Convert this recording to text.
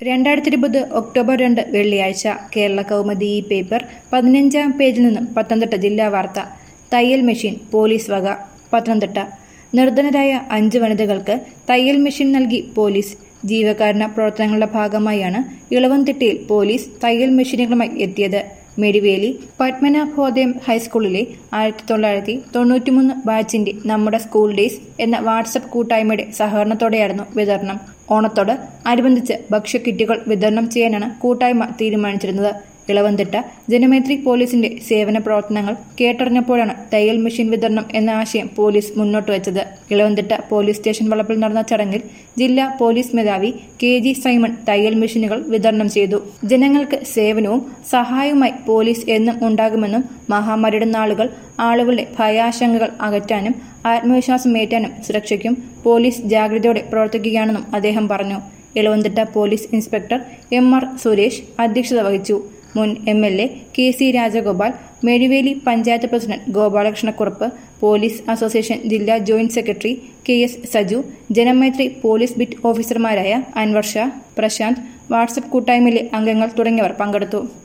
രണ്ടായിരത്തി ഇരുപത് ഒക്ടോബർ രണ്ട് വെള്ളിയാഴ്ച കേരള കൗമുദി ഈ പേപ്പർ പതിനഞ്ചാം പേജിൽ നിന്നും പത്തനംതിട്ട ജില്ലാ വാർത്ത തയ്യൽ മെഷീൻ പോലീസ് വക പത്തനംതിട്ട നിർധനരായ അഞ്ച് വനിതകൾക്ക് തയ്യൽ മെഷീൻ നൽകി പോലീസ് ജീവകാരുണ്യ പ്രവർത്തനങ്ങളുടെ ഭാഗമായാണ് ഇളവന്തിട്ടയിൽ പോലീസ് തയ്യൽ മെഷീനുകളുമായി എത്തിയത് മെഡിവേലി പത്മനാഭോദയം ഹൈസ്കൂളിലെ ആയിരത്തി തൊള്ളായിരത്തി തൊണ്ണൂറ്റിമൂന്ന് ബാച്ചിന്റെ നമ്മുടെ സ്കൂൾ ഡേയ്സ് എന്ന വാട്സപ്പ് കൂട്ടായ്മയുടെ സഹകരണത്തോടെയായിരുന്നു വിതരണം ഓണത്തോട് അനുബന്ധിച്ച് ഭക്ഷ്യക്കിറ്റുകൾ വിതരണം ചെയ്യാനാണ് കൂട്ടായ്മ തീരുമാനിച്ചിരുന്നത് ഇളവന്തിട്ട ജനമൈത്രി പോലീസിന്റെ സേവന പ്രവർത്തനങ്ങൾ കേട്ടറിഞ്ഞപ്പോഴാണ് തയ്യൽ മെഷീൻ വിതരണം എന്ന ആശയം പോലീസ് മുന്നോട്ട് വെച്ചത് ഇളവന്തിട്ട പോലീസ് സ്റ്റേഷൻ വളപ്പിൽ നടന്ന ചടങ്ങിൽ ജില്ലാ പോലീസ് മേധാവി കെ ജി സൈമൺ തയ്യൽ മെഷീനുകൾ വിതരണം ചെയ്തു ജനങ്ങൾക്ക് സേവനവും സഹായവുമായി പോലീസ് എന്നും ഉണ്ടാകുമെന്നും മഹാമാരിയുടെ നാളുകൾ ആളുകളുടെ ഭയാശങ്കകൾ അകറ്റാനും ആത്മവിശ്വാസമേറ്റാനും സുരക്ഷയ്ക്കും പോലീസ് ജാഗ്രതയോടെ പ്രവർത്തിക്കുകയാണെന്നും അദ്ദേഹം പറഞ്ഞു Elavumthitta police inspector M R Suresh അധ്യക്ഷത വഹിച്ചു മുൻ M L A K C Rajagopal Mezhuveli panchayat president Gopalakrishnakurup police association ജില്ലാ joint secretary K S Saju Janamaithri police beat ഓഫീസർമാരായ അൻവർ ഷാ പ്രശാന്ത് വാട്സപ്പ് കൂട്ടായ്മയിലെ അംഗങ്ങൾ തുടങ്ങിയവർ പങ്കെടുത്തു